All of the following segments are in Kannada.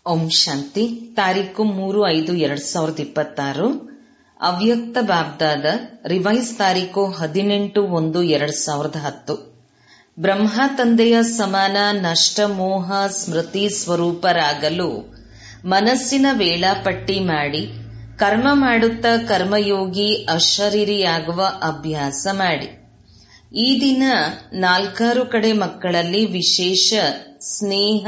ಓಂ ಶಾಂತಿ ತಾರೀಕು ಮೂರು ಐದು ಎರಡ್ ಸಾವಿರದ ಇಪ್ಪತ್ತಾರು ಅವ್ಯಕ್ತ ಬಾಬ್ದಾದ ರಿವೈಸ್ ತಾರೀಕು ಹದಿನೆಂಟು ಒಂದು ಎರಡ್ ಸಾವಿರದ ಹತ್ತು ಬ್ರಹ್ಮ ತಂದೆಯ ಸಮಾನ ನಷ್ಟ ಮೋಹ ಸ್ಮೃತಿ ಸ್ವರೂಪರಾಗಲು ಮನಸ್ಸಿನ ವೇಳಾಪಟ್ಟಿ ಮಾಡಿ ಕರ್ಮ ಮಾಡುತ್ತಾ ಕರ್ಮಯೋಗಿ ಅಶರೀರಿಯಾಗುವ ಅಭ್ಯಾಸ ಮಾಡಿ ಈ ದಿನ ನಾಲ್ಕಾರು ಕಡೆ ಮಕ್ಕಳಲ್ಲಿ ವಿಶೇಷ ಸ್ನೇಹ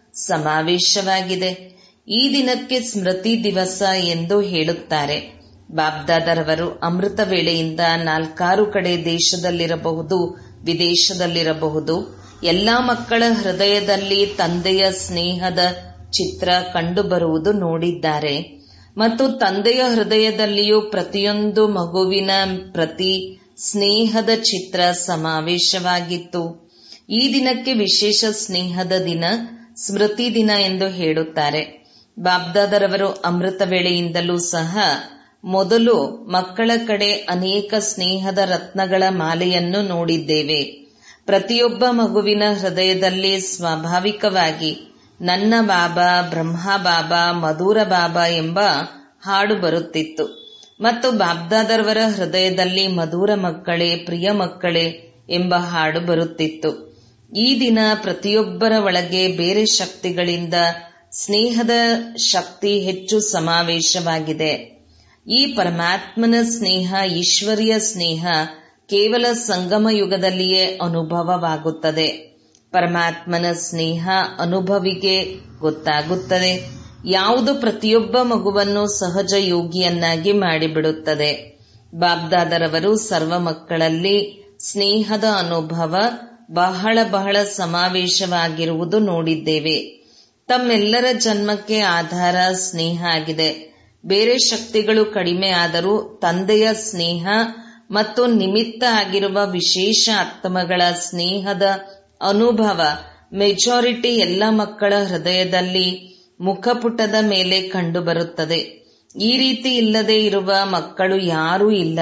ಸಮಾವೇಶವಾಗಿದೆ ಈ ದಿನಕ್ಕೆ ಸ್ಮೃತಿ ದಿವಸ ಎಂದು ಹೇಳುತ್ತಾರೆ ಬಾಬ್ದಾದರವರು ಅಮೃತ ವೇಳೆಯಿಂದ ನಾಲ್ಕಾರು ಕಡೆ ದೇಶದಲ್ಲಿರಬಹುದು ವಿದೇಶದಲ್ಲಿರಬಹುದು ಎಲ್ಲಾ ಮಕ್ಕಳ ಹೃದಯದಲ್ಲಿ ತಂದೆಯ ಸ್ನೇಹದ ಚಿತ್ರ ಕಂಡುಬರುವುದು ನೋಡಿದ್ದಾರೆ ಮತ್ತು ತಂದೆಯ ಹೃದಯದಲ್ಲಿಯೂ ಪ್ರತಿಯೊಂದು ಮಗುವಿನ ಪ್ರತಿ ಸ್ನೇಹದ ಚಿತ್ರ ಸಮಾವೇಶವಾಗಿತ್ತು ಈ ದಿನಕ್ಕೆ ವಿಶೇಷ ಸ್ನೇಹದ ದಿನ ಸ್ಮೃತಿ ದಿನ ಎಂದು ಹೇಳುತ್ತಾರೆ ಬಾಬ್ದಾದರವರು ಅಮೃತ ವೇಳೆಯಿಂದಲೂ ಸಹ ಮೊದಲು ಮಕ್ಕಳ ಕಡೆ ಅನೇಕ ಸ್ನೇಹದ ರತ್ನಗಳ ಮಾಲೆಯನ್ನು ನೋಡಿದ್ದೇವೆ ಪ್ರತಿಯೊಬ್ಬ ಮಗುವಿನ ಹೃದಯದಲ್ಲಿ ಸ್ವಾಭಾವಿಕವಾಗಿ ನನ್ನ ಬಾಬಾ ಬ್ರಹ್ಮ ಬಾಬಾ ಮಧುರ ಬಾಬಾ ಎಂಬ ಹಾಡು ಬರುತ್ತಿತ್ತು ಮತ್ತು ಬಾಬ್ದಾದರವರ ಹೃದಯದಲ್ಲಿ ಮಧುರ ಮಕ್ಕಳೇ ಪ್ರಿಯ ಮಕ್ಕಳೇ ಎಂಬ ಹಾಡು ಬರುತ್ತಿತ್ತು ಈ ದಿನ ಪ್ರತಿಯೊಬ್ಬರ ಒಳಗೆ ಬೇರೆ ಶಕ್ತಿಗಳಿಂದ ಸ್ನೇಹದ ಶಕ್ತಿ ಹೆಚ್ಚು ಸಮಾವೇಶವಾಗಿದೆ ಈ ಪರಮಾತ್ಮನ ಸ್ನೇಹ ಈಶ್ವರಿಯ ಸ್ನೇಹ ಕೇವಲ ಸಂಗಮ ಯುಗದಲ್ಲಿಯೇ ಅನುಭವವಾಗುತ್ತದೆ ಪರಮಾತ್ಮನ ಸ್ನೇಹ ಅನುಭವಿಗೆ ಗೊತ್ತಾಗುತ್ತದೆ ಯಾವುದು ಪ್ರತಿಯೊಬ್ಬ ಮಗುವನ್ನು ಸಹಜ ಯೋಗಿಯನ್ನಾಗಿ ಮಾಡಿಬಿಡುತ್ತದೆ ಬಾಬ್ದಾದರವರು ಸರ್ವ ಮಕ್ಕಳಲ್ಲಿ ಸ್ನೇಹದ ಅನುಭವ ಬಹಳ ಬಹಳ ಸಮಾವೇಶವಾಗಿರುವುದು ನೋಡಿದ್ದೇವೆ ತಮ್ಮೆಲ್ಲರ ಜನ್ಮಕ್ಕೆ ಆಧಾರ ಸ್ನೇಹ ಆಗಿದೆ ಬೇರೆ ಶಕ್ತಿಗಳು ಕಡಿಮೆ ಆದರೂ ತಂದೆಯ ಸ್ನೇಹ ಮತ್ತು ನಿಮಿತ್ತ ಆಗಿರುವ ವಿಶೇಷ ಆತ್ಮಗಳ ಸ್ನೇಹದ ಅನುಭವ ಮೆಜಾರಿಟಿ ಎಲ್ಲ ಮಕ್ಕಳ ಹೃದಯದಲ್ಲಿ ಮುಖಪುಟದ ಮೇಲೆ ಕಂಡುಬರುತ್ತದೆ ಈ ರೀತಿ ಇಲ್ಲದೆ ಇರುವ ಮಕ್ಕಳು ಯಾರೂ ಇಲ್ಲ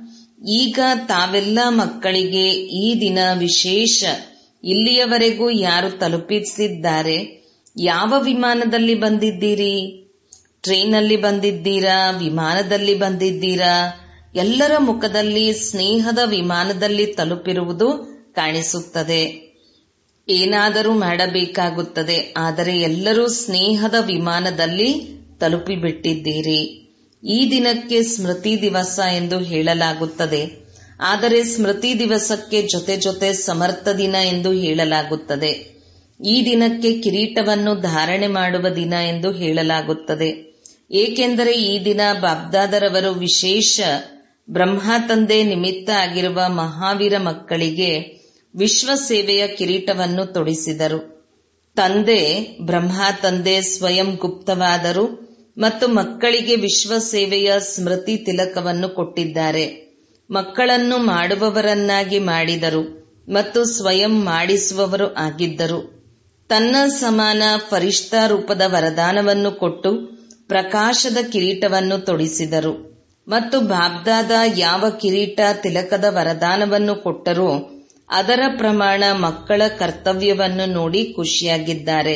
ಈಗ ತಾವೆಲ್ಲ ಮಕ್ಕಳಿಗೆ ಈ ದಿನ ವಿಶೇಷ ಇಲ್ಲಿಯವರೆಗೂ ಯಾರು ತಲುಪಿಸಿದ್ದಾರೆ ಯಾವ ವಿಮಾನದಲ್ಲಿ ಬಂದಿದ್ದೀರಿ ಟ್ರೈನಲ್ಲಿ ಬಂದಿದ್ದೀರಾ ವಿಮಾನದಲ್ಲಿ ಬಂದಿದ್ದೀರಾ ಎಲ್ಲರ ಮುಖದಲ್ಲಿ ಸ್ನೇಹದ ವಿಮಾನದಲ್ಲಿ ತಲುಪಿರುವುದು ಕಾಣಿಸುತ್ತದೆ ಏನಾದರೂ ಮಾಡಬೇಕಾಗುತ್ತದೆ ಆದರೆ ಎಲ್ಲರೂ ಸ್ನೇಹದ ವಿಮಾನದಲ್ಲಿ ತಲುಪಿಬಿಟ್ಟಿದ್ದೀರಿ ಈ ದಿನಕ್ಕೆ ಸ್ಮೃತಿ ದಿವಸ ಎಂದು ಹೇಳಲಾಗುತ್ತದೆ ಆದರೆ ಸ್ಮೃತಿ ದಿವಸಕ್ಕೆ ಜೊತೆ ಜೊತೆ ಸಮರ್ಥ ದಿನ ಎಂದು ಹೇಳಲಾಗುತ್ತದೆ ಈ ದಿನಕ್ಕೆ ಕಿರೀಟವನ್ನು ಧಾರಣೆ ಮಾಡುವ ದಿನ ಎಂದು ಹೇಳಲಾಗುತ್ತದೆ ಏಕೆಂದರೆ ಈ ದಿನ ಬಾಬ್ದಾದರವರು ವಿಶೇಷ ಬ್ರಹ್ಮ ತಂದೆ ನಿಮಿತ್ತ ಆಗಿರುವ ಮಹಾವೀರ ಮಕ್ಕಳಿಗೆ ವಿಶ್ವ ಸೇವೆಯ ಕಿರೀಟವನ್ನು ತೊಡಿಸಿದರು ತಂದೆ ಬ್ರಹ್ಮ ತಂದೆ ಸ್ವಯಂ ಗುಪ್ತವಾದರು ಮತ್ತು ಮಕ್ಕಳಿಗೆ ವಿಶ್ವ ಸೇವೆಯ ಸ್ಮೃತಿ ತಿಲಕವನ್ನು ಕೊಟ್ಟಿದ್ದಾರೆ ಮಕ್ಕಳನ್ನು ಮಾಡುವವರನ್ನಾಗಿ ಮಾಡಿದರು ಮತ್ತು ಸ್ವಯಂ ಮಾಡಿಸುವವರು ಆಗಿದ್ದರು ತನ್ನ ಸಮಾನ ಫರಿಷ್ಠ ರೂಪದ ವರದಾನವನ್ನು ಕೊಟ್ಟು ಪ್ರಕಾಶದ ಕಿರೀಟವನ್ನು ತೊಡಿಸಿದರು ಮತ್ತು ಬಾಬ್ದಾದ ಯಾವ ಕಿರೀಟ ತಿಲಕದ ವರದಾನವನ್ನು ಕೊಟ್ಟರೂ ಅದರ ಪ್ರಮಾಣ ಮಕ್ಕಳ ಕರ್ತವ್ಯವನ್ನು ನೋಡಿ ಖುಷಿಯಾಗಿದ್ದಾರೆ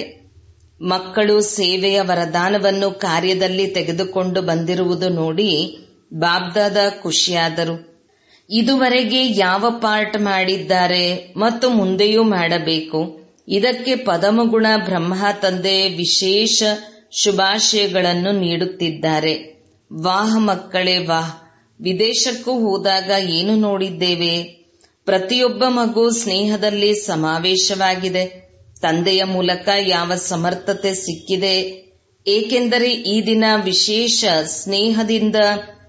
ಮಕ್ಕಳು ಸೇವೆಯ ವರದಾನವನ್ನು ಕಾರ್ಯದಲ್ಲಿ ತೆಗೆದುಕೊಂಡು ಬಂದಿರುವುದು ನೋಡಿ ಬಾಬ್ದಾದ ಖುಷಿಯಾದರು ಇದುವರೆಗೆ ಯಾವ ಪಾರ್ಟ್ ಮಾಡಿದ್ದಾರೆ ಮತ್ತು ಮುಂದೆಯೂ ಮಾಡಬೇಕು ಇದಕ್ಕೆ ಪದಮಗುಣ ಬ್ರಹ್ಮ ತಂದೆ ವಿಶೇಷ ಶುಭಾಶಯಗಳನ್ನು ನೀಡುತ್ತಿದ್ದಾರೆ ವಾಹ್ ಮಕ್ಕಳೇ ವಾಹ್ ವಿದೇಶಕ್ಕೂ ಹೋದಾಗ ಏನು ನೋಡಿದ್ದೇವೆ ಪ್ರತಿಯೊಬ್ಬ ಮಗು ಸ್ನೇಹದಲ್ಲಿ ಸಮಾವೇಶವಾಗಿದೆ ತಂದೆಯ ಮೂಲಕ ಯಾವ ಸಮರ್ಥತೆ ಸಿಕ್ಕಿದೆ ಏಕೆಂದರೆ ಈ ದಿನ ವಿಶೇಷ ಸ್ನೇಹದಿಂದ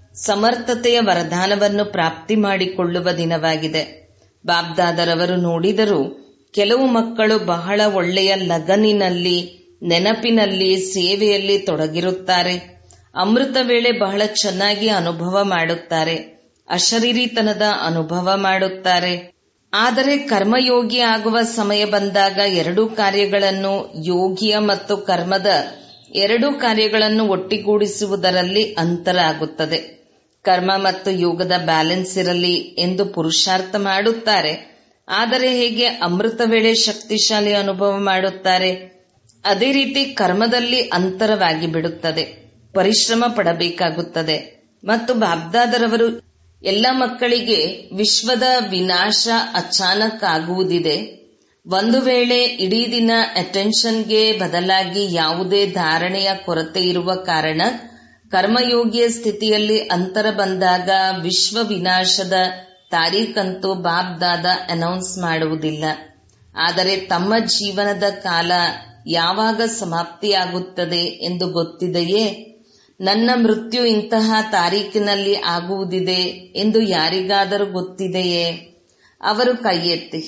ಸಮರ್ಥತೆಯ ವರದಾನವನ್ನು ಪ್ರಾಪ್ತಿ ಮಾಡಿಕೊಳ್ಳುವ ದಿನವಾಗಿದೆ ಬಾಬ್ದಾದರವರು ನೋಡಿದರು ಕೆಲವು ಮಕ್ಕಳು ಬಹಳ ಒಳ್ಳೆಯ ಲಗನಿನಲ್ಲಿ ನೆನಪಿನಲ್ಲಿ ಸೇವೆಯಲ್ಲಿ ತೊಡಗಿರುತ್ತಾರೆ ಅಮೃತ ವೇಳೆ ಬಹಳ ಚೆನ್ನಾಗಿ ಅನುಭವ ಮಾಡುತ್ತಾರೆ ಅಶರೀರಿತನದ ಅನುಭವ ಮಾಡುತ್ತಾರೆ ಆದರೆ ಕರ್ಮಯೋಗಿ ಆಗುವ ಸಮಯ ಬಂದಾಗ ಎರಡೂ ಕಾರ್ಯಗಳನ್ನು ಯೋಗಿಯ ಮತ್ತು ಕರ್ಮದ ಎರಡೂ ಕಾರ್ಯಗಳನ್ನು ಒಟ್ಟಿಗೂಡಿಸುವುದರಲ್ಲಿ ಅಂತರ ಆಗುತ್ತದೆ ಕರ್ಮ ಮತ್ತು ಯೋಗದ ಬ್ಯಾಲೆನ್ಸ್ ಇರಲಿ ಎಂದು ಪುರುಷಾರ್ಥ ಮಾಡುತ್ತಾರೆ ಆದರೆ ಹೇಗೆ ಅಮೃತ ವೇಳೆ ಶಕ್ತಿಶಾಲಿ ಅನುಭವ ಮಾಡುತ್ತಾರೆ ಅದೇ ರೀತಿ ಕರ್ಮದಲ್ಲಿ ಅಂತರವಾಗಿ ಬಿಡುತ್ತದೆ ಪರಿಶ್ರಮ ಪಡಬೇಕಾಗುತ್ತದೆ ಮತ್ತು ಬಾಬ್ದಾದರವರು ಎಲ್ಲ ಮಕ್ಕಳಿಗೆ ವಿಶ್ವದ ವಿನಾಶ ಅಚಾನಕ್ ಆಗುವುದಿದೆ ಒಂದು ವೇಳೆ ಇಡೀ ದಿನ ಅಟೆನ್ಷನ್ಗೆ ಬದಲಾಗಿ ಯಾವುದೇ ಧಾರಣೆಯ ಕೊರತೆ ಇರುವ ಕಾರಣ ಕರ್ಮಯೋಗಿಯ ಸ್ಥಿತಿಯಲ್ಲಿ ಅಂತರ ಬಂದಾಗ ವಿಶ್ವ ವಿನಾಶದ ತಾರೀಖಂತೂ ಬಾಬ್ದಾದ ಅನೌನ್ಸ್ ಮಾಡುವುದಿಲ್ಲ ಆದರೆ ತಮ್ಮ ಜೀವನದ ಕಾಲ ಯಾವಾಗ ಸಮಾಪ್ತಿಯಾಗುತ್ತದೆ ಎಂದು ಗೊತ್ತಿದೆಯೇ ನನ್ನ ಮೃತ್ಯು ಇಂತಹ ತಾರೀಕಿನಲ್ಲಿ ಆಗುವುದಿದೆ ಎಂದು ಯಾರಿಗಾದರೂ ಗೊತ್ತಿದೆಯೇ ಅವರು ಕೈ ಎತ್ತಿ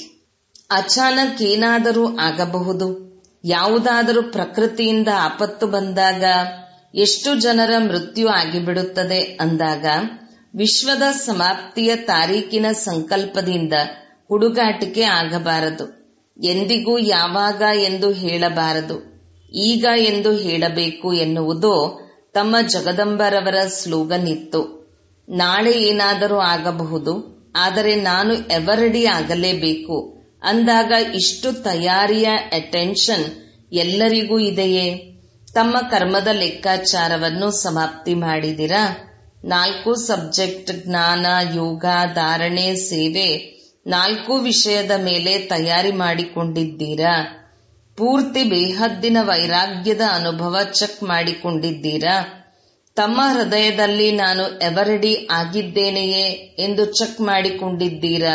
ಅಚಾನಕ್ ಏನಾದರೂ ಆಗಬಹುದು ಯಾವುದಾದರೂ ಪ್ರಕೃತಿಯಿಂದ ಆಪತ್ತು ಬಂದಾಗ ಎಷ್ಟು ಜನರ ಮೃತ್ಯು ಆಗಿಬಿಡುತ್ತದೆ ಅಂದಾಗ ವಿಶ್ವದ ಸಮಾಪ್ತಿಯ ತಾರೀಕಿನ ಸಂಕಲ್ಪದಿಂದ ಹುಡುಗಾಟಿಕೆ ಆಗಬಾರದು ಎಂದಿಗೂ ಯಾವಾಗ ಎಂದು ಹೇಳಬಾರದು ಈಗ ಎಂದು ಹೇಳಬೇಕು ಎನ್ನುವುದು ತಮ್ಮ ಜಗದಂಬರವರ ಸ್ಲೋಗನ್ ಇತ್ತು ನಾಳೆ ಏನಾದರೂ ಆಗಬಹುದು ಆದರೆ ನಾನು ಎವರಡಿ ಆಗಲೇಬೇಕು ಅಂದಾಗ ಇಷ್ಟು ತಯಾರಿಯ ಅಟೆನ್ಷನ್ ಎಲ್ಲರಿಗೂ ಇದೆಯೇ ತಮ್ಮ ಕರ್ಮದ ಲೆಕ್ಕಾಚಾರವನ್ನು ಸಮಾಪ್ತಿ ಮಾಡಿದಿರಾ ನಾಲ್ಕು ಸಬ್ಜೆಕ್ಟ್ ಜ್ಞಾನ ಯೋಗ ಧಾರಣೆ ಸೇವೆ ನಾಲ್ಕು ವಿಷಯದ ಮೇಲೆ ತಯಾರಿ ಮಾಡಿಕೊಂಡಿದ್ದೀರಾ ಪೂರ್ತಿ ಬೇಹದ್ದಿನ ವೈರಾಗ್ಯದ ಅನುಭವ ಚೆಕ್ ಮಾಡಿಕೊಂಡಿದ್ದೀರಾ ತಮ್ಮ ಹೃದಯದಲ್ಲಿ ನಾನು ಎವರಡಿ ಆಗಿದ್ದೇನೆಯೇ ಎಂದು ಚೆಕ್ ಮಾಡಿಕೊಂಡಿದ್ದೀರಾ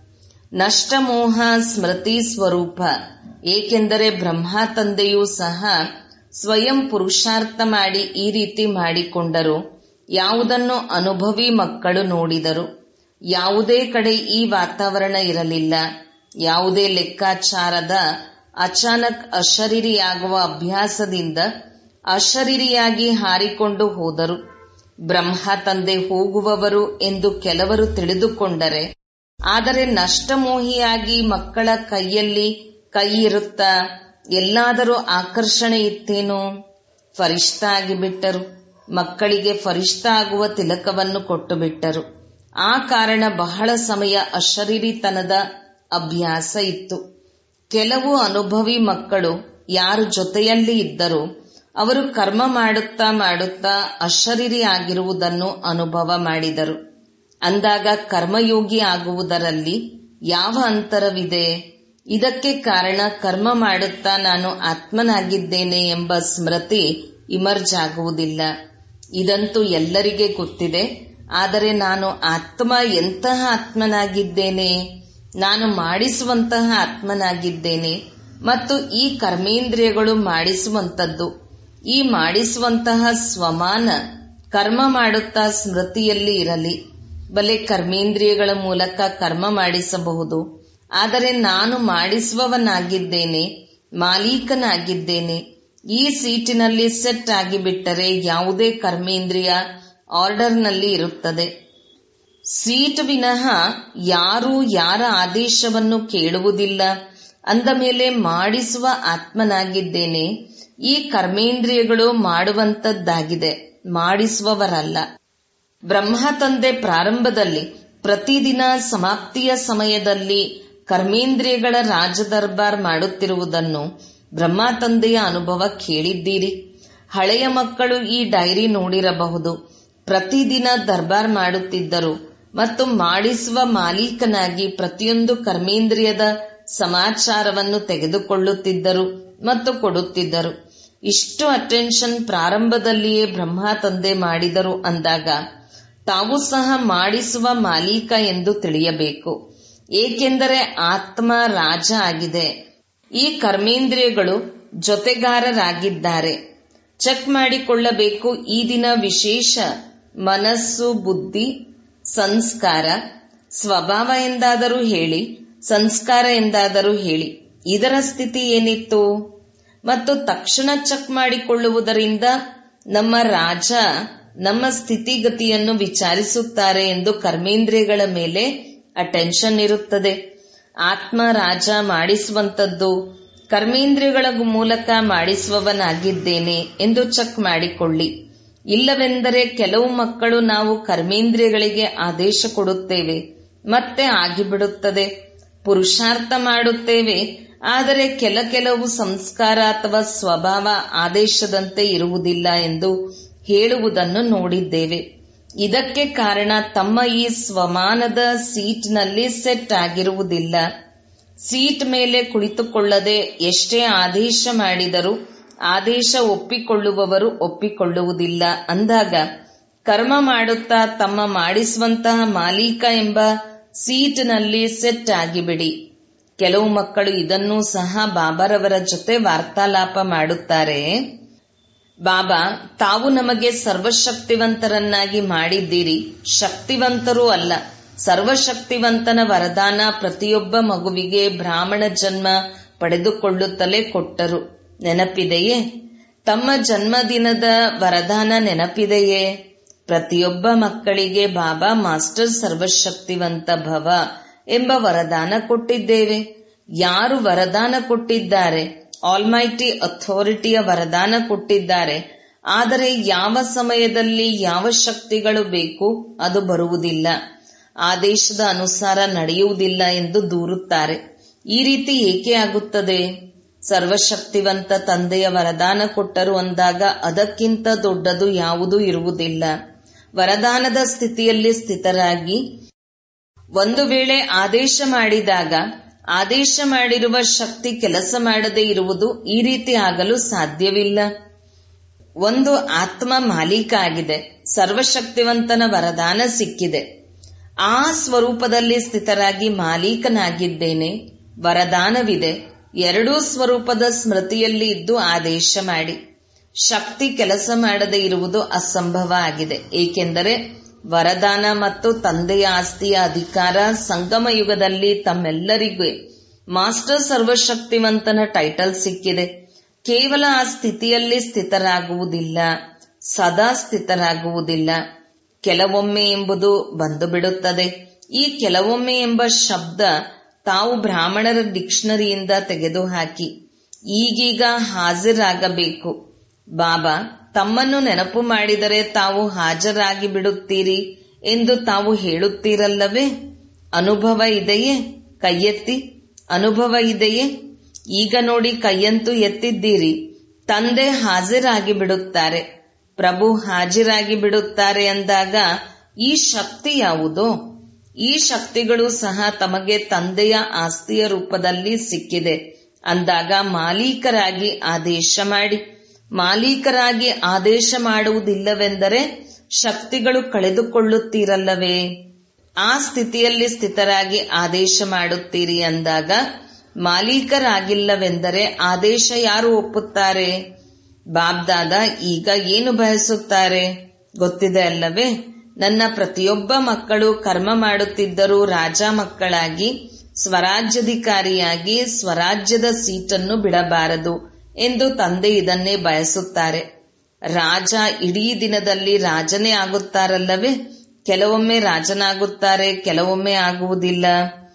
ನಷ್ಟಮೋಹ ಸ್ಮೃತಿ ಸ್ವರೂಪ ಏಕೆಂದರೆ ಬ್ರಹ್ಮ ತಂದೆಯೂ ಸಹ ಸ್ವಯಂ ಪುರುಷಾರ್ಥ ಮಾಡಿ ಈ ರೀತಿ ಮಾಡಿಕೊಂಡರು ಯಾವುದನ್ನು ಅನುಭವಿ ಮಕ್ಕಳು ನೋಡಿದರು ಯಾವುದೇ ಕಡೆ ಈ ವಾತಾವರಣ ಇರಲಿಲ್ಲ ಯಾವುದೇ ಲೆಕ್ಕಾಚಾರದ ಅಚಾನಕ್ ಅಶರೀರಿಯಾಗುವ ಅಭ್ಯಾಸದಿಂದ ಅಶರೀರಿಯಾಗಿ ಹಾರಿಕೊಂಡು ಹೋದರು ಬ್ರಹ್ಮ ತಂದೆ ಹೋಗುವವರು ಎಂದು ಕೆಲವರು ತಿಳಿದುಕೊಂಡರೆ ಆದರೆ ನಷ್ಟಮೋಹಿಯಾಗಿ ಮಕ್ಕಳ ಕೈಯಲ್ಲಿ ಕೈ ಇರುತ್ತಾ ಎಲ್ಲಾದರೂ ಆಕರ್ಷಣೆ ಇತ್ತೇನೋ ಫರಿಷ್ಠ ಆಗಿಬಿಟ್ಟರು ಮಕ್ಕಳಿಗೆ ಫರಿಷ್ಠ ಆಗುವ ತಿಲಕವನ್ನು ಕೊಟ್ಟು ಬಿಟ್ಟರು ಆ ಕಾರಣ ಬಹಳ ಸಮಯ ಅಶರೀರಿತನದ ಅಭ್ಯಾಸ ಇತ್ತು ಕೆಲವು ಅನುಭವಿ ಮಕ್ಕಳು ಯಾರು ಜೊತೆಯಲ್ಲಿ ಇದ್ದರು ಅವರು ಕರ್ಮ ಮಾಡುತ್ತಾ ಮಾಡುತ್ತಾ ಅಶರೀರಿ ಆಗಿರುವುದನ್ನು ಅನುಭವ ಮಾಡಿದರು ಅಂದಾಗ ಕರ್ಮಯೋಗಿ ಆಗುವುದರಲ್ಲಿ ಯಾವ ಅಂತರವಿದೆ ಇದಕ್ಕೆ ಕಾರಣ ಕರ್ಮ ಮಾಡುತ್ತಾ ನಾನು ಆತ್ಮನಾಗಿದ್ದೇನೆ ಎಂಬ ಸ್ಮೃತಿ ಇಮರ್ಜ್ ಆಗುವುದಿಲ್ಲ ಇದಂತೂ ಎಲ್ಲರಿಗೆ ಗೊತ್ತಿದೆ ಆದರೆ ನಾನು ಆತ್ಮ ಎಂತಹ ಆತ್ಮನಾಗಿದ್ದೇನೆ ನಾನು ಮಾಡಿಸುವಂತಹ ಆತ್ಮನಾಗಿದ್ದೇನೆ ಮತ್ತು ಈ ಕರ್ಮೇಂದ್ರಿಯಗಳು ಮಾಡಿಸುವಂತದ್ದು ಈ ಮಾಡಿಸುವಂತಹ ಸ್ವಮಾನ ಕರ್ಮ ಮಾಡುತ್ತಾ ಸ್ಮೃತಿಯಲ್ಲಿ ಇರಲಿ ಬಲೆ ಕರ್ಮೇಂದ್ರಿಯಗಳ ಮೂಲಕ ಕರ್ಮ ಮಾಡಿಸಬಹುದು ಆದರೆ ನಾನು ಮಾಡಿಸುವವನಾಗಿದ್ದೇನೆ ಮಾಲೀಕನಾಗಿದ್ದೇನೆ ಈ ಸೀಟಿನಲ್ಲಿ ಸೆಟ್ ಆಗಿಬಿಟ್ಟರೆ ಯಾವುದೇ ಕರ್ಮೇಂದ್ರಿಯ ಆರ್ಡರ್ನಲ್ಲಿ ಇರುತ್ತದೆ ಸೀಟ್ ವಿನಃ ಯಾರೂ ಯಾರ ಆದೇಶವನ್ನು ಕೇಳುವುದಿಲ್ಲ ಅಂದ ಮೇಲೆ ಮಾಡಿಸುವ ಆತ್ಮನಾಗಿದ್ದೇನೆ ಈ ಕರ್ಮೇಂದ್ರಿಯಗಳು ಮಾಡುವಂತದ್ದಾಗಿದೆ ಮಾಡಿಸುವವರಲ್ಲ ಬ್ರಹ್ಮ ತಂದೆ ಪ್ರಾರಂಭದಲ್ಲಿ ಪ್ರತಿದಿನ ಸಮಾಪ್ತಿಯ ಸಮಯದಲ್ಲಿ ಕರ್ಮೇಂದ್ರಿಯಗಳ ರಾಜದರ್ಬಾರ್ ಮಾಡುತ್ತಿರುವುದನ್ನು ಬ್ರಹ್ಮ ತಂದೆಯ ಅನುಭವ ಕೇಳಿದ್ದೀರಿ ಹಳೆಯ ಮಕ್ಕಳು ಈ ಡೈರಿ ನೋಡಿರಬಹುದು ಪ್ರತಿದಿನ ದರ್ಬಾರ್ ಮಾಡುತ್ತಿದ್ದರು ಮತ್ತು ಮಾಡಿಸುವ ಮಾಲೀಕನಾಗಿ ಪ್ರತಿಯೊಂದು ಕರ್ಮೇಂದ್ರಿಯದ ಸಮಾಚಾರವನ್ನು ತೆಗೆದುಕೊಳ್ಳುತ್ತಿದ್ದರು ಮತ್ತು ಕೊಡುತ್ತಿದ್ದರು ಇಷ್ಟು ಅಟೆನ್ಷನ್ ಪ್ರಾರಂಭದಲ್ಲಿಯೇ ಬ್ರಹ್ಮ ತಂದೆ ಮಾಡಿದರು ಅಂದಾಗ ತಾವು ಸಹ ಮಾಡಿಸುವ ಮಾಲೀಕ ಎಂದು ತಿಳಿಯಬೇಕು ಏಕೆಂದರೆ ಆತ್ಮ ರಾಜ ಆಗಿದೆ ಈ ಕರ್ಮೇಂದ್ರಿಯಗಳು ಜೊತೆಗಾರರಾಗಿದ್ದಾರೆ ಚೆಕ್ ಮಾಡಿಕೊಳ್ಳಬೇಕು ಈ ದಿನ ವಿಶೇಷ ಮನಸ್ಸು ಬುದ್ಧಿ ಸಂಸ್ಕಾರ ಸ್ವಭಾವ ಎಂದಾದರೂ ಹೇಳಿ ಸಂಸ್ಕಾರ ಎಂದಾದರೂ ಹೇಳಿ ಇದರ ಸ್ಥಿತಿ ಏನಿತ್ತು ಮತ್ತು ತಕ್ಷಣ ಚೆಕ್ ಮಾಡಿಕೊಳ್ಳುವುದರಿಂದ ನಮ್ಮ ರಾಜ ನಮ್ಮ ಸ್ಥಿತಿಗತಿಯನ್ನು ವಿಚಾರಿಸುತ್ತಾರೆ ಎಂದು ಕರ್ಮೇಂದ್ರಿಯಗಳ ಮೇಲೆ ಅಟೆನ್ಷನ್ ಇರುತ್ತದೆ ಆತ್ಮ ರಾಜ ಮಾಡಿಸುವಂತದ್ದು ಕರ್ಮೇಂದ್ರಿಯಗಳ ಮೂಲಕ ಮಾಡಿಸುವವನಾಗಿದ್ದೇನೆ ಎಂದು ಚೆಕ್ ಮಾಡಿಕೊಳ್ಳಿ ಇಲ್ಲವೆಂದರೆ ಕೆಲವು ಮಕ್ಕಳು ನಾವು ಕರ್ಮೇಂದ್ರಿಯಗಳಿಗೆ ಆದೇಶ ಕೊಡುತ್ತೇವೆ ಮತ್ತೆ ಆಗಿಬಿಡುತ್ತದೆ ಪುರುಷಾರ್ಥ ಮಾಡುತ್ತೇವೆ ಆದರೆ ಕೆಲ ಕೆಲವು ಸಂಸ್ಕಾರ ಅಥವಾ ಸ್ವಭಾವ ಆದೇಶದಂತೆ ಇರುವುದಿಲ್ಲ ಎಂದು ಹೇಳುವುದನ್ನು ನೋಡಿದ್ದೇವೆ ಇದಕ್ಕೆ ಕಾರಣ ತಮ್ಮ ಈ ಸ್ವಮಾನದ ಸೀಟ್ನಲ್ಲಿ ಸೆಟ್ ಆಗಿರುವುದಿಲ್ಲ ಸೀಟ್ ಮೇಲೆ ಕುಳಿತುಕೊಳ್ಳದೆ ಎಷ್ಟೇ ಆದೇಶ ಮಾಡಿದರೂ ಆದೇಶ ಒಪ್ಪಿಕೊಳ್ಳುವವರು ಒಪ್ಪಿಕೊಳ್ಳುವುದಿಲ್ಲ ಅಂದಾಗ ಕರ್ಮ ಮಾಡುತ್ತಾ ತಮ್ಮ ಮಾಡಿಸುವಂತಹ ಮಾಲೀಕ ಎಂಬ ಸೀಟ್ನಲ್ಲಿ ಸೆಟ್ ಆಗಿಬಿಡಿ ಕೆಲವು ಮಕ್ಕಳು ಇದನ್ನೂ ಸಹ ಬಾಬಾರವರ ಜೊತೆ ವಾರ್ತಾಲಾಪ ಮಾಡುತ್ತಾರೆ ಬಾಬಾ ತಾವು ನಮಗೆ ಸರ್ವಶಕ್ತಿವಂತರನ್ನಾಗಿ ಮಾಡಿದ್ದೀರಿ ಶಕ್ತಿವಂತರೂ ಅಲ್ಲ ಸರ್ವಶಕ್ತಿವಂತನ ವರದಾನ ಪ್ರತಿಯೊಬ್ಬ ಮಗುವಿಗೆ ಬ್ರಾಹ್ಮಣ ಜನ್ಮ ಪಡೆದುಕೊಳ್ಳುತ್ತಲೇ ಕೊಟ್ಟರು ನೆನಪಿದೆಯೇ ತಮ್ಮ ಜನ್ಮದಿನದ ವರದಾನ ನೆನಪಿದೆಯೇ ಪ್ರತಿಯೊಬ್ಬ ಮಕ್ಕಳಿಗೆ ಬಾಬಾ ಮಾಸ್ಟರ್ ಸರ್ವಶಕ್ತಿವಂತ ಭವ ಎಂಬ ವರದಾನ ಕೊಟ್ಟಿದ್ದೇವೆ ಯಾರು ವರದಾನ ಕೊಟ್ಟಿದ್ದಾರೆ ಆಲ್ಮೈಟಿ ಅಥಾರಿಟಿಯ ವರದಾನ ಕೊಟ್ಟಿದ್ದಾರೆ ಆದರೆ ಯಾವ ಸಮಯದಲ್ಲಿ ಯಾವ ಶಕ್ತಿಗಳು ಬೇಕು ಅದು ಬರುವುದಿಲ್ಲ ಆದೇಶದ ಅನುಸಾರ ನಡೆಯುವುದಿಲ್ಲ ಎಂದು ದೂರುತ್ತಾರೆ ಈ ರೀತಿ ಏಕೆ ಆಗುತ್ತದೆ ಸರ್ವಶಕ್ತಿವಂತ ತಂದೆಯ ವರದಾನ ಕೊಟ್ಟರು ಅಂದಾಗ ಅದಕ್ಕಿಂತ ದೊಡ್ಡದು ಯಾವುದೂ ಇರುವುದಿಲ್ಲ ವರದಾನದ ಸ್ಥಿತಿಯಲ್ಲಿ ಸ್ಥಿತರಾಗಿ ಒಂದು ವೇಳೆ ಆದೇಶ ಮಾಡಿದಾಗ ಆದೇಶ ಮಾಡಿರುವ ಶಕ್ತಿ ಕೆಲಸ ಮಾಡದೇ ಇರುವುದು ಈ ರೀತಿ ಆಗಲು ಸಾಧ್ಯವಿಲ್ಲ ಒಂದು ಆತ್ಮ ಮಾಲೀಕ ಆಗಿದೆ ಸರ್ವಶಕ್ತಿವಂತನ ವರದಾನ ಸಿಕ್ಕಿದೆ ಆ ಸ್ವರೂಪದಲ್ಲಿ ಸ್ಥಿತರಾಗಿ ಮಾಲೀಕನಾಗಿದ್ದೇನೆ ವರದಾನವಿದೆ ಎರಡೂ ಸ್ವರೂಪದ ಸ್ಮೃತಿಯಲ್ಲಿ ಇದ್ದು ಆದೇಶ ಮಾಡಿ ಶಕ್ತಿ ಕೆಲಸ ಮಾಡದೇ ಇರುವುದು ಅಸಂಭವ ಆಗಿದೆ ಏಕೆಂದರೆ ವರದಾನ ಮತ್ತು ತಂದೆಯ ಆಸ್ತಿಯ ಅಧಿಕಾರ ಸಂಗಮ ಯುಗದಲ್ಲಿ ತಮ್ಮೆಲ್ಲರಿಗೂ ಮಾಸ್ಟರ್ ಸರ್ವಶಕ್ತಿವಂತನ ಟೈಟಲ್ ಸಿಕ್ಕಿದೆ ಕೇವಲ ಆ ಸ್ಥಿತಿಯಲ್ಲಿ ಸ್ಥಿತರಾಗುವುದಿಲ್ಲ ಸದಾ ಸ್ಥಿತರಾಗುವುದಿಲ್ಲ ಕೆಲವೊಮ್ಮೆ ಎಂಬುದು ಬಂದು ಬಿಡುತ್ತದೆ ಈ ಕೆಲವೊಮ್ಮೆ ಎಂಬ ಶಬ್ದ ತಾವು ಬ್ರಾಹ್ಮಣರ ಡಿಕ್ಷನರಿಯಿಂದ ತೆಗೆದುಹಾಕಿ ಈಗೀಗ ಹಾಜರಾಗಬೇಕು ಬಾಬಾ ತಮ್ಮನ್ನು ನೆನಪು ಮಾಡಿದರೆ ತಾವು ಹಾಜರಾಗಿ ಬಿಡುತ್ತೀರಿ ಎಂದು ತಾವು ಹೇಳುತ್ತೀರಲ್ಲವೇ ಅನುಭವ ಇದೆಯೇ ಕೈಯೆತ್ತಿ ಅನುಭವ ಇದೆಯೇ ಈಗ ನೋಡಿ ಕೈಯಂತೂ ಎತ್ತಿದ್ದೀರಿ ತಂದೆ ಹಾಜರಾಗಿ ಬಿಡುತ್ತಾರೆ ಪ್ರಭು ಹಾಜರಾಗಿ ಬಿಡುತ್ತಾರೆ ಅಂದಾಗ ಈ ಶಕ್ತಿ ಯಾವುದೋ ಈ ಶಕ್ತಿಗಳು ಸಹ ತಮಗೆ ತಂದೆಯ ಆಸ್ತಿಯ ರೂಪದಲ್ಲಿ ಸಿಕ್ಕಿದೆ ಅಂದಾಗ ಮಾಲೀಕರಾಗಿ ಆದೇಶ ಮಾಡಿ ಮಾಲೀಕರಾಗಿ ಆದೇಶ ಮಾಡುವುದಿಲ್ಲವೆಂದರೆ ಶಕ್ತಿಗಳು ಕಳೆದುಕೊಳ್ಳುತ್ತೀರಲ್ಲವೇ ಆ ಸ್ಥಿತಿಯಲ್ಲಿ ಸ್ಥಿತರಾಗಿ ಆದೇಶ ಮಾಡುತ್ತೀರಿ ಅಂದಾಗ ಮಾಲೀಕರಾಗಿಲ್ಲವೆಂದರೆ ಆದೇಶ ಯಾರು ಒಪ್ಪುತ್ತಾರೆ ಬಾಬ್ದಾದ ಈಗ ಏನು ಬಯಸುತ್ತಾರೆ ಗೊತ್ತಿದೆ ಅಲ್ಲವೇ ನನ್ನ ಪ್ರತಿಯೊಬ್ಬ ಮಕ್ಕಳು ಕರ್ಮ ಮಾಡುತ್ತಿದ್ದರೂ ರಾಜ ಮಕ್ಕಳಾಗಿ ಸ್ವರಾಜ್ಯಧಿಕಾರಿಯಾಗಿ ಸ್ವರಾಜ್ಯದ ಸೀಟನ್ನು ಬಿಡಬಾರದು ಎಂದು ತಂದೆ ಇದನ್ನೇ ಬಯಸುತ್ತಾರೆ ರಾಜ ಇಡೀ ದಿನದಲ್ಲಿ ರಾಜನೇ ಆಗುತ್ತಾರಲ್ಲವೇ ಕೆಲವೊಮ್ಮೆ ರಾಜನಾಗುತ್ತಾರೆ ಕೆಲವೊಮ್ಮೆ ಆಗುವುದಿಲ್ಲ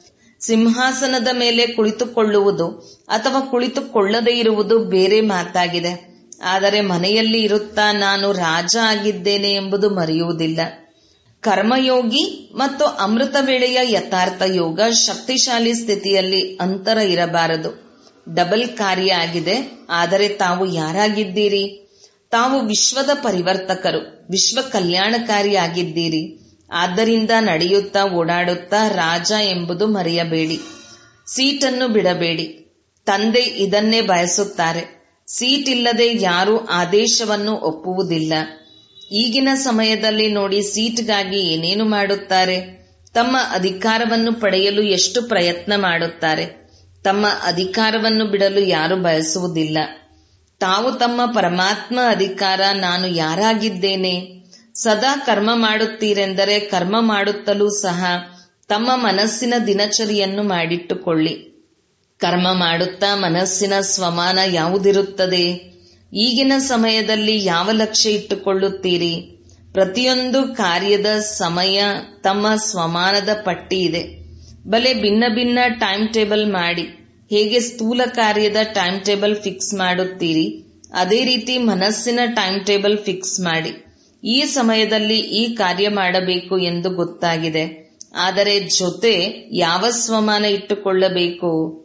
ಸಿಂಹಾಸನದ ಮೇಲೆ ಕುಳಿತುಕೊಳ್ಳುವುದು ಅಥವಾ ಕುಳಿತುಕೊಳ್ಳದೇ ಇರುವುದು ಬೇರೆ ಮಾತಾಗಿದೆ ಆದರೆ ಮನೆಯಲ್ಲಿ ಇರುತ್ತಾ ನಾನು ರಾಜ ಆಗಿದ್ದೇನೆ ಎಂಬುದು ಮರೆಯುವುದಿಲ್ಲ ಕರ್ಮಯೋಗಿ ಮತ್ತು ಅಮೃತ ವೇಳೆಯ ಯಥಾರ್ಥ ಯೋಗ ಶಕ್ತಿಶಾಲಿ ಸ್ಥಿತಿಯಲ್ಲಿ ಅಂತರ ಇರಬಾರದು ಡಬಲ್ ಕಾರ್ಯ ಆಗಿದೆ ಆದರೆ ತಾವು ಯಾರಾಗಿದ್ದೀರಿ ತಾವು ವಿಶ್ವದ ಪರಿವರ್ತಕರು ವಿಶ್ವ ಕಲ್ಯಾಣಕಾರಿ ಆಗಿದ್ದೀರಿ ಆದ್ದರಿಂದ ನಡೆಯುತ್ತಾ ಓಡಾಡುತ್ತಾ ರಾಜ ಎಂಬುದು ಮರೆಯಬೇಡಿ ಸೀಟನ್ನು ಬಿಡಬೇಡಿ ತಂದೆ ಇದನ್ನೇ ಬಯಸುತ್ತಾರೆ ಸೀಟ್ ಇಲ್ಲದೆ ಯಾರೂ ಆದೇಶವನ್ನು ಒಪ್ಪುವುದಿಲ್ಲ ಈಗಿನ ಸಮಯದಲ್ಲಿ ನೋಡಿ ಸೀಟ್ಗಾಗಿ ಏನೇನು ಮಾಡುತ್ತಾರೆ ತಮ್ಮ ಅಧಿಕಾರವನ್ನು ಪಡೆಯಲು ಎಷ್ಟು ಪ್ರಯತ್ನ ಮಾಡುತ್ತಾರೆ ತಮ್ಮ ಅಧಿಕಾರವನ್ನು ಬಿಡಲು ಯಾರು ಬಯಸುವುದಿಲ್ಲ ತಾವು ತಮ್ಮ ಪರಮಾತ್ಮ ಅಧಿಕಾರ ನಾನು ಯಾರಾಗಿದ್ದೇನೆ ಸದಾ ಕರ್ಮ ಮಾಡುತ್ತೀರೆಂದರೆ ಕರ್ಮ ಮಾಡುತ್ತಲೂ ಸಹ ತಮ್ಮ ಮನಸ್ಸಿನ ದಿನಚರಿಯನ್ನು ಮಾಡಿಟ್ಟುಕೊಳ್ಳಿ ಕರ್ಮ ಮಾಡುತ್ತಾ ಮನಸ್ಸಿನ ಸ್ವಮಾನ ಯಾವುದಿರುತ್ತದೆ ಈಗಿನ ಸಮಯದಲ್ಲಿ ಯಾವ ಲಕ್ಷ್ಯ ಇಟ್ಟುಕೊಳ್ಳುತ್ತೀರಿ ಪ್ರತಿಯೊಂದು ಕಾರ್ಯದ ಸಮಯ ತಮ್ಮ ಸ್ವಮಾನದ ಪಟ್ಟಿ ಇದೆ ಬಲೆ ಭಿನ್ನ ಭಿನ್ನ ಟೈಮ್ ಟೇಬಲ್ ಮಾಡಿ ಹೇಗೆ ಸ್ಥೂಲ ಕಾರ್ಯದ ಟೈಮ್ ಟೇಬಲ್ ಫಿಕ್ಸ್ ಮಾಡುತ್ತೀರಿ ಅದೇ ರೀತಿ ಮನಸ್ಸಿನ ಟೈಮ್ ಟೇಬಲ್ ಫಿಕ್ಸ್ ಮಾಡಿ ಈ ಸಮಯದಲ್ಲಿ ಈ ಕಾರ್ಯ ಮಾಡಬೇಕು ಎಂದು ಗೊತ್ತಾಗಿದೆ ಆದರೆ ಜೊತೆ ಯಾವ ಸ್ವಮಾನ ಇಟ್ಟುಕೊಳ್ಳಬೇಕು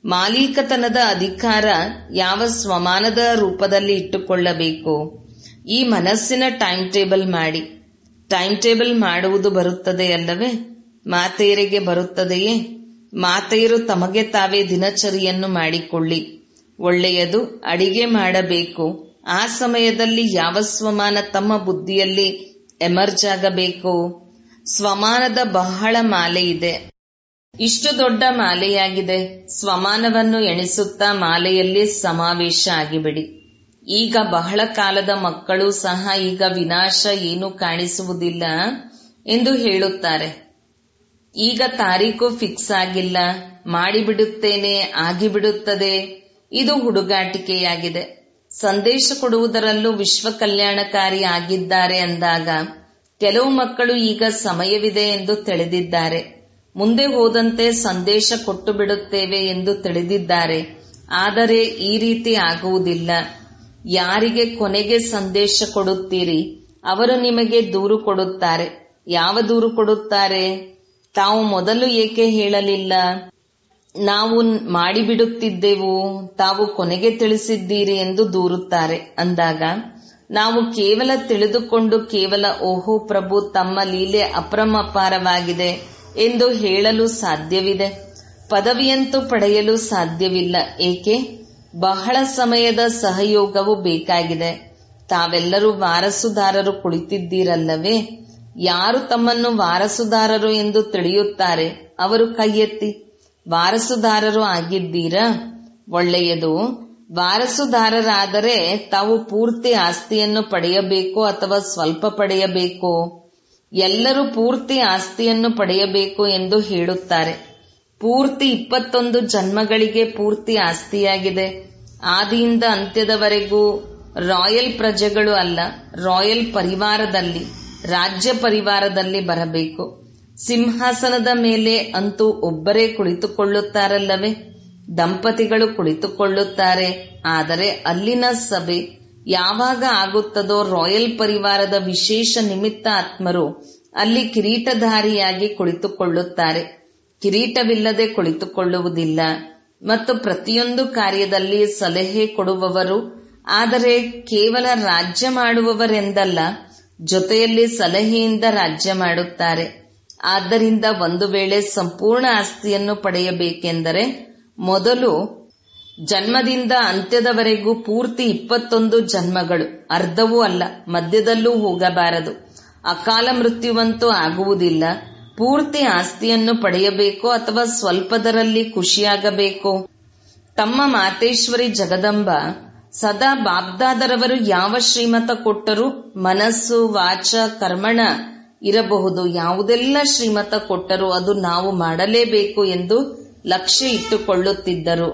ಮಾಲೀಕತನದ ಅಧಿಕಾರ ಯಾವ ಸ್ವಮಾನದ ರೂಪದಲ್ಲಿ ಇಟ್ಟುಕೊಳ್ಳಬೇಕು ಈ ಮನಸ್ಸಿನ ಟೈಮ್ ಟೇಬಲ್ ಮಾಡಿ ಟೈಮ್ ಟೇಬಲ್ ಮಾಡುವುದು ಬರುತ್ತದೆ ಅಲ್ಲವೇ ಮಾತೆಯರಿಗೆ ಬರುತ್ತದೆಯೇ ಮಾತೆಯರು ತಮಗೆ ತಾವೇ ದಿನಚರಿಯನ್ನು ಮಾಡಿಕೊಳ್ಳಿ ಒಳ್ಳೆಯದು ಅಡಿಗೆ ಮಾಡಬೇಕು ಆ ಸಮಯದಲ್ಲಿ ಯಾವ ಸ್ವಮಾನ ತಮ್ಮ ಬುದ್ಧಿಯಲ್ಲಿ ಎಮರ್ಜ್ ಆಗಬೇಕು ಸ್ವಮಾನದ ಬಹಳ ಮಾಲೆ ಇದೆ ಇಷ್ಟು ದೊಡ್ಡ ಮಾಲೆಯಾಗಿದೆ ಸ್ವಮಾನವನ್ನು ಎಣಿಸುತ್ತಾ ಮಾಲೆಯಲ್ಲಿ ಸಮಾವೇಶ ಆಗಿಬಿಡಿ ಈಗ ಬಹಳ ಕಾಲದ ಮಕ್ಕಳು ಸಹ ಈಗ ವಿನಾಶ ಏನು ಕಾಣಿಸುವುದಿಲ್ಲ ಎಂದು ಹೇಳುತ್ತಾರೆ ಈಗ ತಾರೀಕು ಫಿಕ್ಸ್ ಆಗಿಲ್ಲ ಮಾಡಿಬಿಡುತ್ತೇನೆ ಆಗಿಬಿಡುತ್ತದೆ ಇದು ಹುಡುಗಾಟಿಕೆಯಾಗಿದೆ ಸಂದೇಶ ಕೊಡುವುದರಲ್ಲೂ ವಿಶ್ವ ಕಲ್ಯಾಣಕಾರಿ ಆಗಿದ್ದಾರೆ ಅಂದಾಗ ಕೆಲವು ಮಕ್ಕಳು ಈಗ ಸಮಯವಿದೆ ಎಂದು ತಿಳಿದಿದ್ದಾರೆ ಮುಂದೆ ಹೋದಂತೆ ಸಂದೇಶ ಕೊಟ್ಟು ಬಿಡುತ್ತೇವೆ ಎಂದು ತಿಳಿದಿದ್ದಾರೆ ಆದರೆ ಈ ರೀತಿ ಆಗುವುದಿಲ್ಲ ಯಾರಿಗೆ ಕೊನೆಗೆ ಸಂದೇಶ ಕೊಡುತ್ತೀರಿ ಅವರು ನಿಮಗೆ ದೂರು ಕೊಡುತ್ತಾರೆ ಯಾವ ದೂರು ಕೊಡುತ್ತಾರೆ ತಾವು ಮೊದಲು ಏಕೆ ಹೇಳಲಿಲ್ಲ ನಾವು ಮಾಡಿಬಿಡುತ್ತಿದ್ದೆವು ತಾವು ಕೊನೆಗೆ ತಿಳಿಸಿದ್ದೀರಿ ಎಂದು ದೂರುತ್ತಾರೆ ಅಂದಾಗ ನಾವು ಕೇವಲ ತಿಳಿದುಕೊಂಡು ಕೇವಲ ಓಹೋ ಪ್ರಭು ತಮ್ಮ ಲೀಲೆ ಅಪರಮಪಾರವಾಗಿದೆ ಎಂದು ಹೇಳಲು ಸಾಧ್ಯವಿದೆ ಪದವಿಯಂತೂ ಪಡೆಯಲು ಸಾಧ್ಯವಿಲ್ಲ ಏಕೆ ಬಹಳ ಸಮಯದ ಸಹಯೋಗವು ಬೇಕಾಗಿದೆ ತಾವೆಲ್ಲರೂ ವಾರಸುದಾರರು ಕುಳಿತಿದ್ದೀರಲ್ಲವೇ ಯಾರು ತಮ್ಮನ್ನು ವಾರಸುದಾರರು ಎಂದು ತಿಳಿಯುತ್ತಾರೆ ಅವರು ಕೈ ಎತ್ತಿ ವಾರಸುದಾರರು ಆಗಿದ್ದೀರಾ ಒಳ್ಳೆಯದು ವಾರಸುದಾರರಾದರೆ ತಾವು ಪೂರ್ತಿ ಆಸ್ತಿಯನ್ನು ಪಡೆಯಬೇಕು ಅಥವಾ ಸ್ವಲ್ಪ ಪಡೆಯಬೇಕು ಎಲ್ಲರೂ ಪೂರ್ತಿ ಆಸ್ತಿಯನ್ನು ಪಡೆಯಬೇಕು ಎಂದು ಹೇಳುತ್ತಾರೆ ಪೂರ್ತಿ ಇಪ್ಪತ್ತೊಂದು ಜನ್ಮಗಳಿಗೆ ಪೂರ್ತಿ ಆಸ್ತಿಯಾಗಿದೆ ಆದಿಯಿಂದ ಅಂತ್ಯದವರೆಗೂ ರಾಯಲ್ ಪ್ರಜೆಗಳು ಅಲ್ಲ ರಾಯಲ್ ಪರಿವಾರದಲ್ಲಿ ರಾಜ್ಯ ಪರಿವಾರದಲ್ಲಿ ಬರಬೇಕು ಸಿಂಹಾಸನದ ಮೇಲೆ ಅಂತೂ ಒಬ್ಬರೇ ಕುಳಿತುಕೊಳ್ಳುತ್ತಾರಲ್ಲವೇ ದಂಪತಿಗಳು ಕುಳಿತುಕೊಳ್ಳುತ್ತಾರೆ ಆದರೆ ಅಲ್ಲಿನ ಸಭೆ ಯಾವಾಗ ಆಗುತ್ತದೋ ರಾಯಲ್ ಪರಿವಾರದ ವಿಶೇಷ ನಿಮಿತ್ತ ಆತ್ಮರು ಅಲ್ಲಿ ಕಿರೀಟಧಾರಿಯಾಗಿ ಕುಳಿತುಕೊಳ್ಳುತ್ತಾರೆ ಕಿರೀಟವಿಲ್ಲದೆ ಕುಳಿತುಕೊಳ್ಳುವುದಿಲ್ಲ ಮತ್ತು ಪ್ರತಿಯೊಂದು ಕಾರ್ಯದಲ್ಲಿ ಸಲಹೆ ಕೊಡುವವರು ಆದರೆ ಕೇವಲ ರಾಜ್ಯ ಮಾಡುವವರೆಂದಲ್ಲ ಜೊತೆಯಲ್ಲಿ ಸಲಹೆಯಿಂದ ರಾಜ್ಯ ಮಾಡುತ್ತಾರೆ ಆದ್ದರಿಂದ ಒಂದು ವೇಳೆ ಸಂಪೂರ್ಣ ಆಸ್ತಿಯನ್ನು ಪಡೆಯಬೇಕೆಂದರೆ ಮೊದಲು ಜನ್ಮದಿಂದ ಅಂತ್ಯದವರೆಗೂ ಪೂರ್ತಿ ಇಪ್ಪತ್ತೊಂದು ಜನ್ಮಗಳು ಅರ್ಧವೂ ಅಲ್ಲ ಮಧ್ಯದಲ್ಲೂ ಹೋಗಬಾರದು ಅಕಾಲ ಮೃತ್ಯುವಂತೂ ಆಗುವುದಿಲ್ಲ ಪೂರ್ತಿ ಆಸ್ತಿಯನ್ನು ಪಡೆಯಬೇಕು ಅಥವಾ ಸ್ವಲ್ಪದರಲ್ಲಿ ಖುಷಿಯಾಗಬೇಕು ತಮ್ಮ ಮಾತೇಶ್ವರಿ ಜಗದಂಬ ಸದಾ ಬಾಬ್ದಾದರವರು ಯಾವ ಶ್ರೀಮತ ಕೊಟ್ಟರೂ ಮನಸ್ಸು ವಾಚ ಕರ್ಮಣ ಇರಬಹುದು ಯಾವುದೆಲ್ಲ ಶ್ರೀಮತ ಕೊಟ್ಟರೂ ಅದು ನಾವು ಮಾಡಲೇಬೇಕು ಎಂದು ಲಕ್ಷ್ಯ ಇಟ್ಟುಕೊಳ್ಳುತ್ತಿದ್ದರು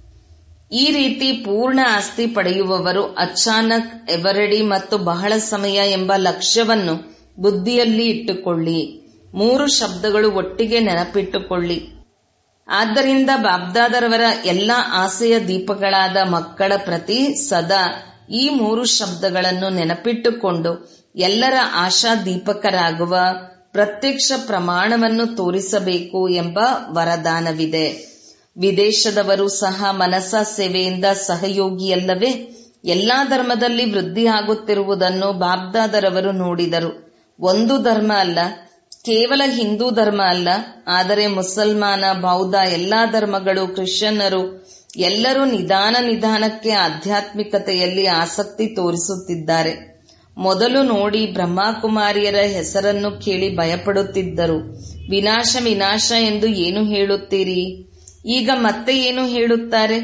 ಈ ರೀತಿ ಪೂರ್ಣ ಆಸ್ತಿ ಪಡೆಯುವವರು ಅಚಾನಕ್ ಎವರಡಿ ಮತ್ತು ಬಹಳ ಸಮಯ ಎಂಬ ಲಕ್ಷ್ಯವನ್ನು ಬುದ್ಧಿಯಲ್ಲಿ ಇಟ್ಟುಕೊಳ್ಳಿ ಮೂರು ಶಬ್ದಗಳು ಒಟ್ಟಿಗೆ ನೆನಪಿಟ್ಟುಕೊಳ್ಳಿ ಆದ್ದರಿಂದ ಬಾಬ್ದಾದರವರ ಎಲ್ಲ ಆಸೆಯ ದೀಪಗಳಾದ ಮಕ್ಕಳ ಪ್ರತಿ ಸದಾ ಈ ಮೂರು ಶಬ್ದಗಳನ್ನು ನೆನಪಿಟ್ಟುಕೊಂಡು ಎಲ್ಲರ ಆಶಾ ದೀಪಕರಾಗುವ ಪ್ರತ್ಯಕ್ಷ ಪ್ರಮಾಣವನ್ನು ತೋರಿಸಬೇಕು ಎಂಬ ವರದಾನವಿದೆ ವಿದೇಶದವರು ಸಹ ಮನಸ ಸೇವೆಯಿಂದ ಸಹಯೋಗಿಯಲ್ಲವೇ ಎಲ್ಲಾ ಧರ್ಮದಲ್ಲಿ ವೃದ್ಧಿ ಆಗುತ್ತಿರುವುದನ್ನು ಬಾಬ್ದಾದರವರು ನೋಡಿದರು ಒಂದು ಧರ್ಮ ಅಲ್ಲ ಕೇವಲ ಹಿಂದೂ ಧರ್ಮ ಅಲ್ಲ ಆದರೆ ಮುಸಲ್ಮಾನ ಬೌದ್ಧ ಎಲ್ಲಾ ಧರ್ಮಗಳು ಕ್ರಿಶ್ಚಿಯನ್ನರು ಎಲ್ಲರೂ ನಿಧಾನ ನಿಧಾನಕ್ಕೆ ಆಧ್ಯಾತ್ಮಿಕತೆಯಲ್ಲಿ ಆಸಕ್ತಿ ತೋರಿಸುತ್ತಿದ್ದಾರೆ ಮೊದಲು ನೋಡಿ ಬ್ರಹ್ಮಕುಮಾರಿಯರ ಹೆಸರನ್ನು ಕೇಳಿ ಭಯಪಡುತ್ತಿದ್ದರು ವಿನಾಶ ವಿನಾಶ ಎಂದು ಏನು ಹೇಳುತ್ತೀರಿ ಈಗ ಮತ್ತೆ ಏನು ಹೇಳುತ್ತಾರೆ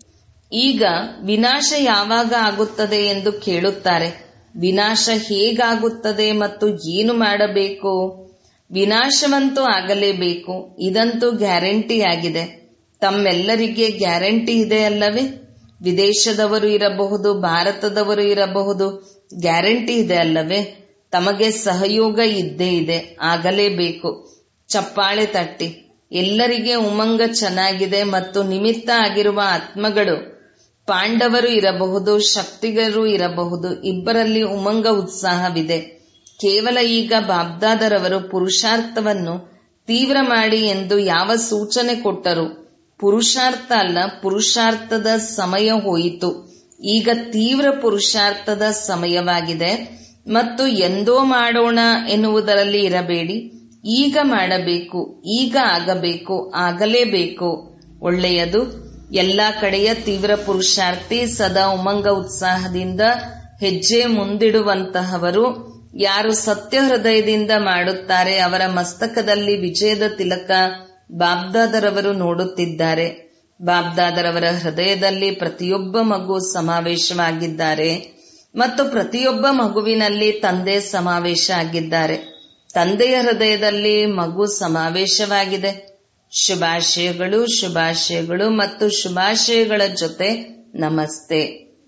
ಈಗ ವಿನಾಶ ಯಾವಾಗ ಆಗುತ್ತದೆ ಎಂದು ಕೇಳುತ್ತಾರೆ ವಿನಾಶ ಹೇಗಾಗುತ್ತದೆ ಮತ್ತು ಏನು ಮಾಡಬೇಕು ವಿನಾಶವಂತೂ ಆಗಲೇಬೇಕು ಇದಂತೂ ಗ್ಯಾರಂಟಿ ಆಗಿದೆ ತಮ್ಮೆಲ್ಲರಿಗೆ ಗ್ಯಾರಂಟಿ ಇದೆ ಅಲ್ಲವೇ ವಿದೇಶದವರು ಇರಬಹುದು ಭಾರತದವರು ಇರಬಹುದು ಗ್ಯಾರಂಟಿ ಇದೆ ಅಲ್ಲವೇ ತಮಗೆ ಸಹಯೋಗ ಇದ್ದೇ ಇದೆ ಆಗಲೇಬೇಕು ಚಪ್ಪಾಳೆ ತಟ್ಟಿ ಎಲ್ಲರಿಗೆ ಉಮಂಗ ಚೆನ್ನಾಗಿದೆ ಮತ್ತು ನಿಮಿತ್ತ ಆಗಿರುವ ಆತ್ಮಗಳು ಪಾಂಡವರು ಇರಬಹುದು ಶಕ್ತಿಗರು ಇರಬಹುದು ಇಬ್ಬರಲ್ಲಿ ಉಮಂಗ ಉತ್ಸಾಹವಿದೆ ಕೇವಲ ಈಗ ಬಾಬ್ದಾದರವರು ಪುರುಷಾರ್ಥವನ್ನು ತೀವ್ರ ಮಾಡಿ ಎಂದು ಯಾವ ಸೂಚನೆ ಕೊಟ್ಟರು ಪುರುಷಾರ್ಥ ಅಲ್ಲ ಪುರುಷಾರ್ಥದ ಸಮಯ ಹೋಯಿತು ಈಗ ತೀವ್ರ ಪುರುಷಾರ್ಥದ ಸಮಯವಾಗಿದೆ ಮತ್ತು ಎಂದೋ ಮಾಡೋಣ ಎನ್ನುವುದರಲ್ಲಿ ಇರಬೇಡಿ ಈಗ ಮಾಡಬೇಕು ಈಗ ಆಗಬೇಕು ಆಗಲೇಬೇಕು ಒಳ್ಳೆಯದು ಎಲ್ಲಾ ಕಡೆಯ ತೀವ್ರ ಪುರುಷಾರ್ಥಿ ಸದಾ ಉಮಂಗ ಉತ್ಸಾಹದಿಂದ ಹೆಜ್ಜೆ ಮುಂದಿಡುವಂತಹವರು ಯಾರು ಸತ್ಯ ಹೃದಯದಿಂದ ಮಾಡುತ್ತಾರೆ ಅವರ ಮಸ್ತಕದಲ್ಲಿ ವಿಜಯದ ತಿಲಕ ಬಾಬ್ದಾದರವರು ನೋಡುತ್ತಿದ್ದಾರೆ ಬಾಬ್ದಾದರವರ ಹೃದಯದಲ್ಲಿ ಪ್ರತಿಯೊಬ್ಬ ಮಗು ಸಮಾವೇಶವಾಗಿದ್ದಾರೆ ಮತ್ತು ಪ್ರತಿಯೊಬ್ಬ ಮಗುವಿನಲ್ಲಿ ತಂದೆ ಸಮಾವೇಶ ಆಗಿದ್ದಾರೆ ತಂದೆಯ ಹೃದಯದಲ್ಲಿ ಮಗು ಸಮಾವೇಶವಾಗಿದೆ ಶುಭಾಶಯಗಳು ಶುಭಾಶಯಗಳು ಮತ್ತು ಶುಭಾಶಯಗಳ ಜೊತೆ ನಮಸ್ತೆ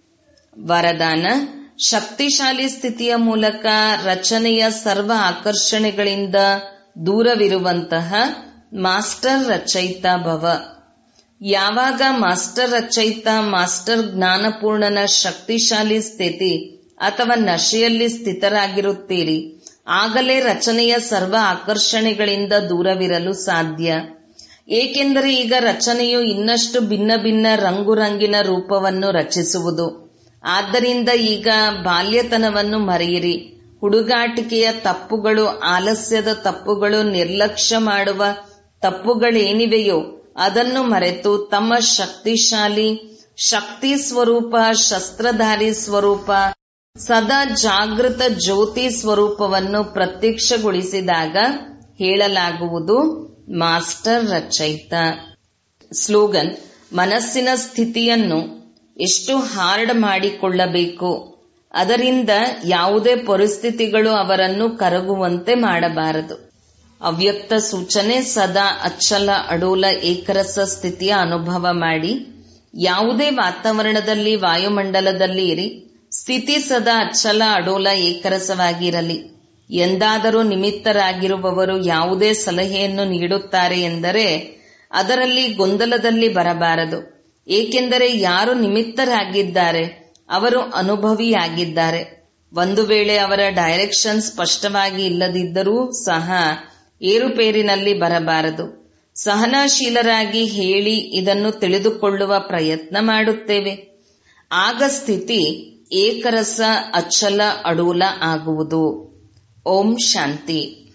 ವರದಾನ ಶಕ್ತಿಶಾಲಿ ಸ್ಥಿತಿಯ ಮೂಲಕ ರಚನೆಯ ಸರ್ವ ಆಕರ್ಷಣೆಗಳಿಂದ ದೂರವಿರುವಂತಹ ಮಾಸ್ಟರ್ ರಚಯಿತ ಭವ ಯಾವಾಗ ಮಾಸ್ಟರ್ ರಚಯಿತ ಮಾಸ್ಟರ್ ಜ್ಞಾನಪೂರ್ಣನ ಶಕ್ತಿಶಾಲಿ ಸ್ಥಿತಿ ಅಥವಾ ನಶೆಯಲ್ಲಿ ಸ್ಥಿತರಾಗಿರುತ್ತೀರಿ ಆಗಲೇ ರಚನೆಯ ಸರ್ವ ಆಕರ್ಷಣೆಗಳಿಂದ ದೂರವಿರಲು ಸಾಧ್ಯ ಏಕೆಂದರೆ ಈಗ ರಚನೆಯು ಇನ್ನಷ್ಟು ಭಿನ್ನ ಭಿನ್ನ ರಂಗುರಂಗಿನ ರೂಪವನ್ನು ರಚಿಸುವುದು ಆದ್ದರಿಂದ ಈಗ ಬಾಲ್ಯತನವನ್ನು ಮರೆಯಿರಿ ಹುಡುಗಾಟಿಕೆಯ ತಪ್ಪುಗಳು ಆಲಸ್ಯದ ತಪ್ಪುಗಳು ನಿರ್ಲಕ್ಷ್ಯ ಮಾಡುವ ತಪ್ಪುಗಳೇನಿವೆಯೋ ಅದನ್ನು ಮರೆತು ತಮ್ಮ ಶಕ್ತಿಶಾಲಿ ಶಕ್ತಿ ಸ್ವರೂಪ ಶಸ್ತ್ರಧಾರಿ ಸ್ವರೂಪ ಸದಾ ಜಾಗೃತ ಜ್ಯೋತಿ ಸ್ವರೂಪವನ್ನು ಪ್ರತ್ಯಕ್ಷಗೊಳಿಸಿದಾಗ ಹೇಳಲಾಗುವುದು ಮಾಸ್ಟರ್ ರಚಯಿತ ಸ್ಲೋಗನ್ ಮನಸ್ಸಿನ ಸ್ಥಿತಿಯನ್ನು ಎಷ್ಟು ಹಾರ್ಡ್ ಮಾಡಿಕೊಳ್ಳಬೇಕು ಅದರಿಂದ ಯಾವುದೇ ಪರಿಸ್ಥಿತಿಗಳು ಅವರನ್ನು ಕರಗುವಂತೆ ಮಾಡಬಾರದು ಅವ್ಯಕ್ತ ಸೂಚನೆ ಸದಾ ಅಚ್ಚಲ ಅಡೋಲ ಏಕರಸ ಸ್ಥಿತಿಯ ಅನುಭವ ಮಾಡಿ ಯಾವುದೇ ವಾತಾವರಣದಲ್ಲಿ ವಾಯುಮಂಡಲದಲ್ಲಿ ಇರಿ ಸ್ಥಿತಿ ಸದಾ ಅಚ್ಚಲ ಅಡೋಲ ಏಕರಸವಾಗಿರಲಿ ಎಂದಾದರೂ ನಿಮಿತ್ತರಾಗಿರುವವರು ಯಾವುದೇ ಸಲಹೆಯನ್ನು ನೀಡುತ್ತಾರೆ ಎಂದರೆ ಅದರಲ್ಲಿ ಗೊಂದಲದಲ್ಲಿ ಬರಬಾರದು ಏಕೆಂದರೆ ಯಾರು ನಿಮಿತ್ತರಾಗಿದ್ದಾರೆ ಅವರು ಅನುಭವಿಯಾಗಿದ್ದಾರೆ ಒಂದು ವೇಳೆ ಅವರ ಡೈರೆಕ್ಷನ್ ಸ್ಪಷ್ಟವಾಗಿ ಇಲ್ಲದಿದ್ದರೂ ಸಹ ಏರುಪೇರಿನಲ್ಲಿ ಬರಬಾರದು ಸಹನಾಶೀಲರಾಗಿ ಹೇಳಿ ಇದನ್ನು ತಿಳಿದುಕೊಳ್ಳುವ ಪ್ರಯತ್ನ ಮಾಡುತ್ತೇವೆ ಆಗ ಸ್ಥಿತಿ ಏಕರಸ ಅಚ್ಚಲ ಅಡೂಲ ಆಗುವುದು ಓಂ ಶಾಂತಿ